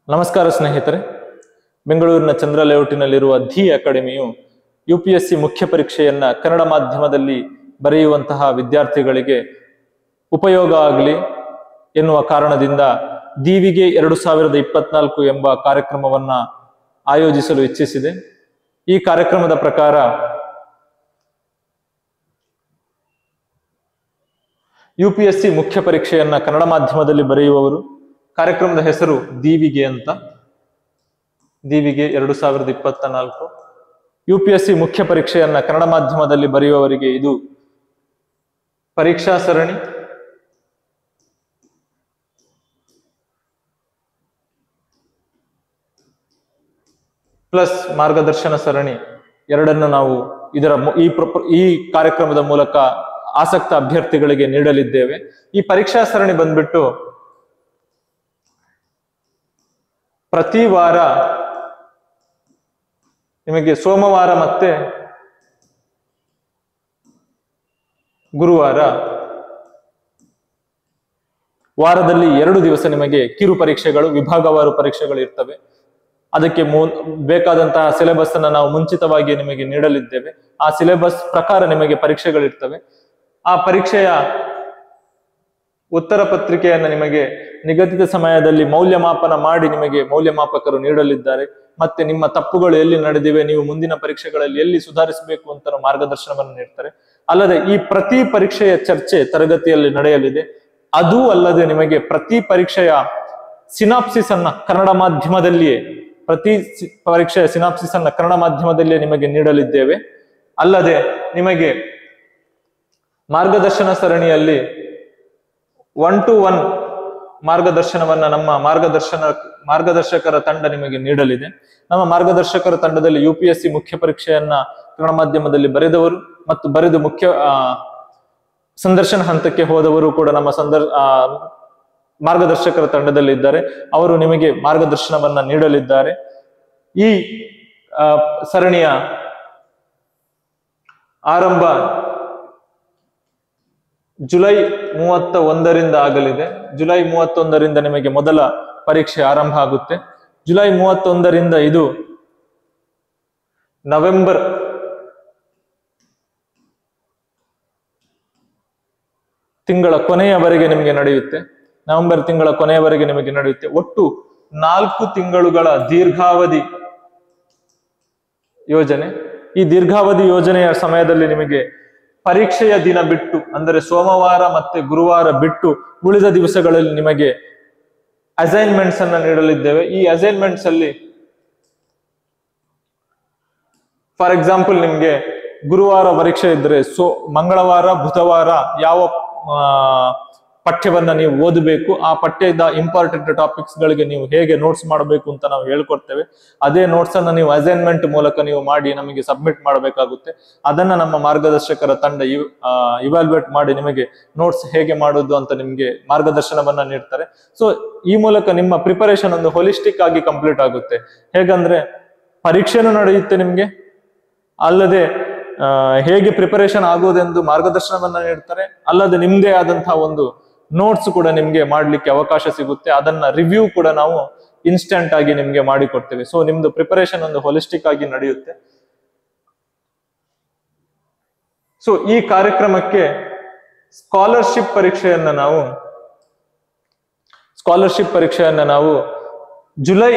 ನಮಸ್ಕಾರ ಸ್ನೇಹಿತರೆ ಬೆಂಗಳೂರಿನ ಚಂದ್ರ ಲೇಔಟಿನಲ್ಲಿರುವ ಧಿ ಅಕಾಡೆಮಿಯು ಯು ಪಿ ಎಸ್ ಸಿ ಮುಖ್ಯ ಪರೀಕ್ಷೆಯನ್ನ ಕನ್ನಡ ಮಾಧ್ಯಮದಲ್ಲಿ ಬರೆಯುವಂತಹ ವಿದ್ಯಾರ್ಥಿಗಳಿಗೆ ಉಪಯೋಗ ಆಗಲಿ ಎನ್ನುವ ಕಾರಣದಿಂದ ದೀವಿಗೆ ಎರಡು ಸಾವಿರದ ಇಪ್ಪತ್ನಾಲ್ಕು ಎಂಬ ಕಾರ್ಯಕ್ರಮವನ್ನ ಆಯೋಜಿಸಲು ಇಚ್ಛಿಸಿದೆ ಈ ಕಾರ್ಯಕ್ರಮದ ಪ್ರಕಾರ ಯು ಪಿ ಎಸ್ ಸಿ ಮುಖ್ಯ ಪರೀಕ್ಷೆಯನ್ನ ಕನ್ನಡ ಮಾಧ್ಯಮದಲ್ಲಿ ಬರೆಯುವವರು ಕಾರ್ಯಕ್ರಮದ ಹೆಸರು ದೀವಿಗೆ ಅಂತ ದೀವಿಗೆ ಎರಡು ಸಾವಿರದ ಇಪ್ಪತ್ತ ನಾಲ್ಕು ಯು ಪಿ ಎಸ್ ಸಿ ಮುಖ್ಯ ಪರೀಕ್ಷೆಯನ್ನ ಕನ್ನಡ ಮಾಧ್ಯಮದಲ್ಲಿ ಬರೆಯುವವರಿಗೆ ಇದು ಪರೀಕ್ಷಾ ಸರಣಿ ಪ್ಲಸ್ ಮಾರ್ಗದರ್ಶನ ಸರಣಿ ಎರಡನ್ನು ನಾವು ಇದರ ಮು- ಈ ಪ್ರೊ- ಈ ಕಾರ್ಯಕ್ರಮದ ಮೂಲಕ ಆಸಕ್ತ ಅಭ್ಯರ್ಥಿಗಳಿಗೆ ನೀಡಲಿದ್ದೇವೆ ಈ ಪರೀಕ್ಷಾ ಸರಣಿ ಬಂದ್ಬಿಟ್ಟು ಪ್ರತಿ ವಾರ ನಿಮಗೆ ಸೋಮವಾರ ಮತ್ತೆ ಗುರುವಾರ ವಾರದಲ್ಲಿ ಎರಡು ದಿವಸ ನಿಮಗೆ ಕಿರು ಪರೀಕ್ಷೆಗಳು ವಿಭಾಗವಾರು ಪರೀಕ್ಷೆಗಳು ಇರ್ತವೆ ಅದಕ್ಕೆ ಮೂ ಬೇಕಾದಂತಹ ಸಿಲೆಬಸ್ ಅನ್ನ ನಾವು ಮುಂಚಿತವಾಗಿ ನಿಮಗೆ ನೀಡಲಿದ್ದೇವೆ ಆ ಸಿಲೆಬಸ್ ಪ್ರಕಾರ ನಿಮಗೆ ಪರೀಕ್ಷೆಗಳಿರ್ತವೆ ಆ ಪರೀಕ್ಷೆಯ ಉತ್ತರ ಪತ್ರಿಕೆಯನ್ನು ನಿಮಗೆ ನಿಗದಿತ ಸಮಯದಲ್ಲಿ ಮೌಲ್ಯಮಾಪನ ಮಾಡಿ ನಿಮಗೆ ಮೌಲ್ಯಮಾಪಕರು ನೀಡಲಿದ್ದಾರೆ ಮತ್ತೆ ನಿಮ್ಮ ತಪ್ಪುಗಳು ಎಲ್ಲಿ ನಡೆದಿವೆ ನೀವು ಮುಂದಿನ ಪರೀಕ್ಷೆಗಳಲ್ಲಿ ಎಲ್ಲಿ ಸುಧಾರಿಸಬೇಕು ಅಂತ ಮಾರ್ಗದರ್ಶನವನ್ನು ನೀಡ್ತಾರೆ ಅಲ್ಲದೆ ಈ ಪ್ರತಿ ಪರೀಕ್ಷೆಯ ಚರ್ಚೆ ತರಗತಿಯಲ್ಲಿ ನಡೆಯಲಿದೆ ಅದೂ ಅಲ್ಲದೆ ನಿಮಗೆ ಪ್ರತಿ ಪರೀಕ್ಷೆಯ ಸಿನಾಪ್ಸಿಸ್ ಅನ್ನ ಕನ್ನಡ ಮಾಧ್ಯಮದಲ್ಲಿಯೇ ಪ್ರತಿ ಸಿ- ಪರೀಕ್ಷೆಯ ಸಿನಾಪ್ಸಿಸ್ ಅನ್ನ ಕನ್ನಡ ಮಾಧ್ಯಮದಲ್ಲಿಯೇ ನಿಮಗೆ ನೀಡಲಿದ್ದೇವೆ ಅಲ್ಲದೆ ನಿಮಗೆ ಮಾರ್ಗದರ್ಶನ ಸರಣಿಯಲ್ಲಿ ಒನ್ ಟು ಒನ್ ಮಾರ್ಗದರ್ಶನವನ್ನ ನಮ್ಮ ಮಾರ್ಗದರ್ಶನ ಮಾರ್ಗದರ್ಶಕರ ತಂಡ ನಿಮಗೆ ನೀಡಲಿದೆ ನಮ್ಮ ಮಾರ್ಗದರ್ಶಕರ ತಂಡದಲ್ಲಿ ಯು ಪಿ ಎಸ್ ಸಿ ಮುಖ್ಯ ಪರೀಕ್ಷೆಯನ್ನ ಕನ್ನಡ ಮಾಧ್ಯಮದಲ್ಲಿ ಬರೆದವರು ಮತ್ತು ಬರೆದು ಮುಖ್ಯ ಆ, ಸಂದರ್ಶನ ಹಂತಕ್ಕೆ ಹೋದವರು ಕೂಡ ನಮ್ಮ ಸಂದರ್ ಆ, ಮಾರ್ಗದರ್ಶಕರ ತಂಡದಲ್ಲಿ ಇದ್ದಾರೆ ಅವರು ನಿಮಗೆ ಮಾರ್ಗದರ್ಶನವನ್ನ ನೀಡಲಿದ್ದಾರೆ ಈ ಆ, ಸರಣಿಯ ಆರಂಭ ಜುಲೈ ಮೂವತ್ತ ಒಂದರಿಂದ ಆಗಲಿದೆ ಜುಲೈ ಮೂವತ್ತೊಂದರಿಂದ ನಿಮಗೆ ಮೊದಲ ಪರೀಕ್ಷೆ ಆರಂಭ ಆಗುತ್ತೆ ಜುಲೈ ಮೂವತ್ತೊಂದರಿಂದ ಇದು ನವೆಂಬರ್ ತಿಂಗಳ ಕೊನೆಯವರೆಗೆ ನಿಮಗೆ ನಡೆಯುತ್ತೆ ನವೆಂಬರ್ ತಿಂಗಳ ಕೊನೆಯವರೆಗೆ ನಿಮಗೆ ನಡೆಯುತ್ತೆ ಒಟ್ಟು ನಾಲ್ಕು ತಿಂಗಳುಗಳ ದೀರ್ಘಾವಧಿ ಯೋಜನೆ ಈ ದೀರ್ಘಾವಧಿ ಯೋಜನೆಯ ಸಮಯದಲ್ಲಿ ನಿಮಗೆ ಪರೀಕ್ಷೆಯ ದಿನ ಬಿಟ್ಟು ಅಂದರೆ ಸೋಮವಾರ ಮತ್ತೆ ಗುರುವಾರ ಬಿಟ್ಟು ಉಳಿದ ದಿವಸಗಳಲ್ಲಿ ನಿಮಗೆ ಅಸೈನ್ಮೆಂಟ್ಸ್ ಅನ್ನ ನೀಡಲಿದ್ದೇವೆ ಈ ಅಸೈನ್ಮೆಂಟ್ಸ್ ಅಲ್ಲಿ ಫಾರ್ ಎಕ್ಸಾಂಪಲ್ ನಿಮ್ಗೆ ಗುರುವಾರ ಪರೀಕ್ಷೆ ಇದ್ರೆ ಸೊ ಮಂಗಳವಾರ ಬುಧವಾರ ಯಾವ ಆ, ಪಠ್ಯವನ್ನ ನೀವು ಓದಬೇಕು ಆ ಪಠ್ಯದ ಇಂಪಾರ್ಟೆಂಟ್ ಟಾಪಿಕ್ಸ್ ಗಳಿಗೆ ನೀವು ಹೇಗೆ ನೋಟ್ಸ್ ಮಾಡಬೇಕು ಅಂತ ನಾವು ಹೇಳ್ಕೊಡ್ತೇವೆ ಅದೇ ನೋಟ್ಸ್ ಅನ್ನ ನೀವು ಅಸೈನ್ಮೆಂಟ್ ಮೂಲಕ ನೀವು ಮಾಡಿ ನಮಗೆ ಸಬ್ಮಿಟ್ ಮಾಡಬೇಕಾಗುತ್ತೆ ಅದನ್ನ ನಮ್ಮ ಮಾರ್ಗದರ್ಶಕರ ತಂಡ ಇವ್ಯಾಲ್ಯುಯೇಟ್ ಮಾಡಿ ನಿಮಗೆ ನೋಟ್ಸ್ ಹೇಗೆ ಮಾಡೋದು ಅಂತ ನಿಮಗೆ ಮಾರ್ಗದರ್ಶನವನ್ನ ನೀಡ್ತಾರೆ ಸೊ ಈ ಮೂಲಕ ನಿಮ್ಮ ಪ್ರಿಪರೇಷನ್ ಒಂದು ಹೋಲಿಸ್ಟಿಕ್ ಆಗಿ ಕಂಪ್ಲೀಟ್ ಆಗುತ್ತೆ ಹೇಗಂದ್ರೆ ಪರೀಕ್ಷೆನೂ ನಡೆಯುತ್ತೆ ನಿಮ್ಗೆ ಅಲ್ಲದೆ ಆ, ಹೇಗೆ ಪ್ರಿಪರೇಷನ್ ಆಗುವುದೆಂದು ಮಾರ್ಗದರ್ಶನವನ್ನ ನೀಡ್ತಾರೆ ಅಲ್ಲದೆ ನಿಮ್ದೇ ಆದಂತಹ ಒಂದು ನೋಟ್ಸ್ ಕೂಡ ನಿಮ್ಗೆ ಮಾಡ್ಲಿಕ್ಕೆ ಅವಕಾಶ ಸಿಗುತ್ತೆ ಅದನ್ನ ರಿವ್ಯೂ ಕೂಡ ನಾವು ಇನ್ಸ್ಟಂಟ್ ಆಗಿ ನಿಮ್ಗೆ ಮಾಡಿಕೊಡ್ತೇವೆ ಸೊ ನಿಮ್ದು ಪ್ರಿಪರೇಷನ್ ಒಂದು ಹೋಲಿಸ್ಟಿಕ್ ಆಗಿ ನಡೆಯುತ್ತೆ ಸೊ ಈ ಕಾರ್ಯಕ್ರಮಕ್ಕೆ ಸ್ಕಾಲರ್ಶಿಪ್ ಪರೀಕ್ಷೆಯನ್ನ ನಾವು ಸ್ಕಾಲರ್ಶಿಪ್ ಪರೀಕ್ಷೆಯನ್ನ ನಾವು ಜುಲೈ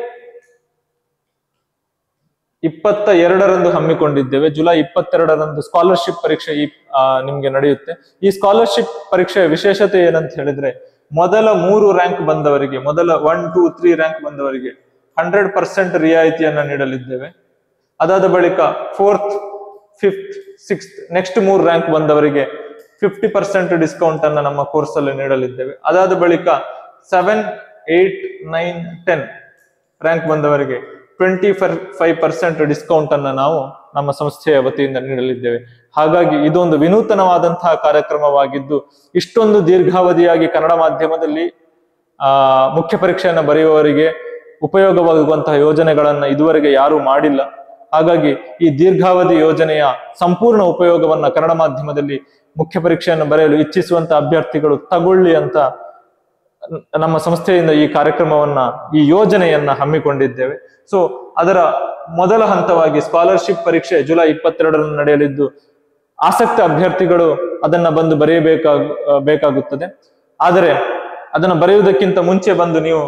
ಇಪ್ಪತ್ತ ಎರಡರಂದು ಹಮ್ಮಿಕೊಂಡಿದ್ದೇವೆ ಜುಲೈ ಇಪ್ಪತ್ತೆರಡರಂದು ಸ್ಕಾಲರ್ಶಿಪ್ ಪರೀಕ್ಷೆ ಈ ಆ, ನಿಮ್ಗೆ ನಡೆಯುತ್ತೆ ಈ ಸ್ಕಾಲರ್ಶಿಪ್ ಪರೀಕ್ಷೆಯ ವಿಶೇಷತೆ ಏನಂತ ಹೇಳಿದ್ರೆ ಮೊದಲ ಮೂರು ರ್ಯಾಂಕ್ ಬಂದವರಿಗೆ ಮೊದಲ ಒನ್ ಟೂ ತ್ರೀ ರ್ಯಾಂಕ್ ಬಂದವರಿಗೆ ಹಂಡ್ರೆಡ್ ಪರ್ಸೆಂಟ್ ರಿಯಾಯಿತಿಯನ್ನ ನೀಡಲಿದ್ದೇವೆ ಅದಾದ ಬಳಿಕ ಫೋರ್ತ್ ಫಿಫ್ತ್ ಸಿಕ್ಸ್ತ್ ನೆಕ್ಸ್ಟ್ ಮೂರು ರ್ಯಾಂಕ್ ಬಂದವರಿಗೆ ಫಿಫ್ಟಿ ಪರ್ಸೆಂಟ್ ಡಿಸ್ಕೌಂಟ್ ಅನ್ನ ನಮ್ಮ ಕೋರ್ಸ್ ಅಲ್ಲಿ ನೀಡಲಿದ್ದೇವೆ ಅದಾದ ಬಳಿಕ seven eight nine ten rank ಬಂದವರಿಗೆ ಟ್ವೆಂಟಿ ಫೈವ್ ಪರ್ಸೆಂಟ್ ಡಿಸ್ಕೌಂಟ್ ಅನ್ನ ನಾವು ನಮ್ಮ ಸಂಸ್ಥೆಯ ವತಿಯಿಂದ ನೀಡಲಿದ್ದೇವೆ ಹಾಗಾಗಿ ಇದೊಂದು ವಿನೂತನವಾದಂತಹ ಕಾರ್ಯಕ್ರಮವಾಗಿದ್ದು ಇಷ್ಟೊಂದು ದೀರ್ಘಾವಧಿಯಾಗಿ ಕನ್ನಡ ಮಾಧ್ಯಮದಲ್ಲಿ ಆ ಮುಖ್ಯ ಪರೀಕ್ಷೆಯನ್ನು ಬರೆಯುವವರಿಗೆ ಉಪಯೋಗವಾಗುವಂತಹ ಯೋಜನೆಗಳನ್ನ ಇದುವರೆಗೆ ಯಾರೂ ಮಾಡಿಲ್ಲ ಹಾಗಾಗಿ ಈ ದೀರ್ಘಾವಧಿ ಯೋಜನೆಯ ಸಂಪೂರ್ಣ ಉಪಯೋಗವನ್ನ ಕನ್ನಡ ಮಾಧ್ಯಮದಲ್ಲಿ ಮುಖ್ಯ ಪರೀಕ್ಷೆಯನ್ನು ಬರೆಯಲು ಇಚ್ಛಿಸುವಂತ ಅಭ್ಯರ್ಥಿಗಳು ತಗೊಳ್ಳಿ ಅಂತ ನಮ್ಮ ಸಂಸ್ಥೆಯಿಂದ ಈ ಕಾರ್ಯಕ್ರಮವನ್ನ ಈ ಯೋಜನೆಯನ್ನ ಹಮ್ಮಿಕೊಂಡಿದ್ದೇವೆ ಸೊ ಅದರ ಮೊದಲ ಹಂತವಾಗಿ ಸ್ಕಾಲರ್ಶಿಪ್ ಪರೀಕ್ಷೆ ಜುಲೈ ಇಪ್ಪತ್ತೆರಡರಂದು ನಡೆಯಲಿದ್ದು ಆಸಕ್ತ ಅಭ್ಯರ್ಥಿಗಳು ಅದನ್ನ ಬಂದು ಬರೆಯಬೇಕಾಗ ಬೇಕಾಗುತ್ತದೆ ಆದರೆ ಅದನ್ನು ಬರೆಯುವುದಕ್ಕಿಂತ ಮುಂಚೆ ಬಂದು ನೀವು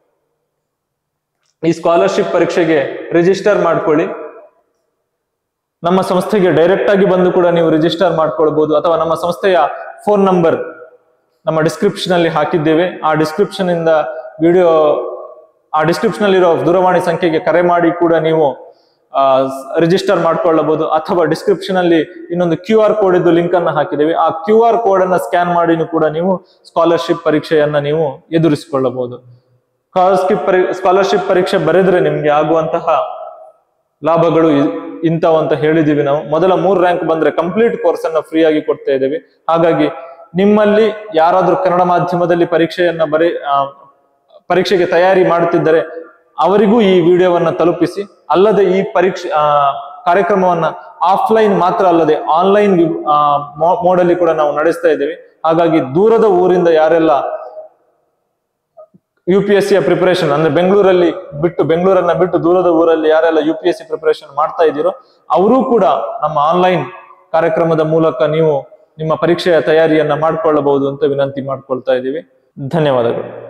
ಈ ಸ್ಕಾಲರ್ಶಿಪ್ ಪರೀಕ್ಷೆಗೆ ರಿಜಿಸ್ಟರ್ ಮಾಡ್ಕೊಳ್ಳಿ ನಮ್ಮ ಸಂಸ್ಥೆಗೆ ಡೈರೆಕ್ಟ್ ಆಗಿ ಬಂದು ಕೂಡ ನೀವು ರಿಜಿಸ್ಟರ್ ಮಾಡ್ಕೊಳ್ಬಹುದು ಅಥವಾ ನಮ್ಮ ಸಂಸ್ಥೆಯ ಫೋನ್ ನಂಬರ್ ನಮ್ಮ ಡಿಸ್ಕ್ರಿಪ್ಷನ್ ಅಲ್ಲಿ ಹಾಕಿದ್ದೇವೆ ಆ ಡಿಸ್ಕ್ರಿಪ್ಷನ್ ಇಂದ ವಿಡಿಯೋ ಆ ಡಿಸ್ಕ್ರಿಪ್ಷನ್ ಅಲ್ಲಿರೋ ದೂರವಾಣಿ ಸಂಖ್ಯೆಗೆ ಕರೆ ಮಾಡಿ ಕೂಡ ನೀವು ರಿಜಿಸ್ಟರ್ ಮಾಡ್ಕೊಳ್ಳಬಹುದು ಅಥವಾ ಡಿಸ್ಕ್ರಿಪ್ಷನ್ ಅಲ್ಲಿ ಇನ್ನೊಂದು ಕ್ಯೂ ಆರ್ ಕೋಡ್ ಇದ್ದು ಲಿಂಕ್ ಅನ್ನ ಹಾಕಿದ್ದೇವೆ ಆ ಕ್ಯೂ ಆರ್ ಕೋಡ್ ಅನ್ನ ಸ್ಕ್ಯಾನ್ ಮಾಡಿನೂ ಕೂಡ ನೀವು ಸ್ಕಾಲರ್ಶಿಪ್ ಪರೀಕ್ಷೆಯನ್ನ ನೀವು ಎದುರಿಸಿಕೊಳ್ಳಬಹುದು ಸ್ಕಾಲರ್ಶಿಪ್ ಪರಿ ಸ್ಕಾಲರ್ಶಿಪ್ ಪರೀಕ್ಷೆ ಬರೆದ್ರೆ ನಿಮ್ಗೆ ಆಗುವಂತಹ ಲಾಭಗಳು ಇ- ಇಂಥವು ಅಂತ ಹೇಳಿದೀವಿ ನಾವು ಮೊದಲ ಮೂರ್ ರ್ಯಾಂಕ್ ಬಂದ್ರೆ ಕಂಪ್ಲೀಟ್ ಕೋರ್ಸ್ ಅನ್ನ ಫ್ರೀ ಆಗಿ ಕೊಡ್ತಾ ಇದ್ದೇವೆ ಹಾಗಾಗಿ ನಿಮ್ಮಲ್ಲಿ ಯಾರಾದ್ರೂ ಕನ್ನಡ ಮಾಧ್ಯಮದಲ್ಲಿ ಪರೀಕ್ಷೆಯನ್ನ ಬರೀ ಆ, ಪರೀಕ್ಷೆಗೆ ತಯಾರಿ ಮಾಡುತ್ತಿದ್ದರೆ ಅವರಿಗೂ ಈ ವಿಡಿಯೋವನ್ನ ತಲುಪಿಸಿ ಅಲ್ಲದೆ ಈ ಪರೀಕ್ಷೆ ಆ, ಕಾರ್ಯಕ್ರಮವನ್ನ ಆಫ್ಲೈನ್ ಮಾತ್ರ ಅಲ್ಲದೆ ಆನ್ಲೈನ್ ಮೋಡಲ್ಲಿ ಕೂಡ ನಾವು ನಡೆಸ್ತಾ ಇದ್ದೇವೆ ಹಾಗಾಗಿ ದೂರದ ಊರಿಂದ ಯಾರೆಲ್ಲ ಯು ಪಿ ಎಸ್ ಸಿಯ ಪ್ರಿಪರೇಷನ್ ಅಂದ್ರೆ ಬೆಂಗಳೂರಲ್ಲಿ ಬಿಟ್ಟು ಬೆಂಗಳೂರನ್ನ ಬಿಟ್ಟು ದೂರದ ಊರಲ್ಲಿ ಯಾರೆಲ್ಲ U P S C preparation ಮಾಡ್ತಾ ಇದ್ದೀರೋ ಅವರೂ ಕೂಡ ನಮ್ಮ ಆನ್ಲೈನ್ ಕಾರ್ಯಕ್ರಮದ ಮೂಲಕ ನೀವು ನಿಮ್ಮ ಪರೀಕ್ಷೆಯ ತಯಾರಿಯನ್ನ ಮಾಡ್ಕೊಳ್ಳಬಹುದು ಅಂತ ವಿನಂತಿ ಮಾಡ್ಕೊಳ್ತಾ ಇದ್ದೀವಿ ಧನ್ಯವಾದಗಳು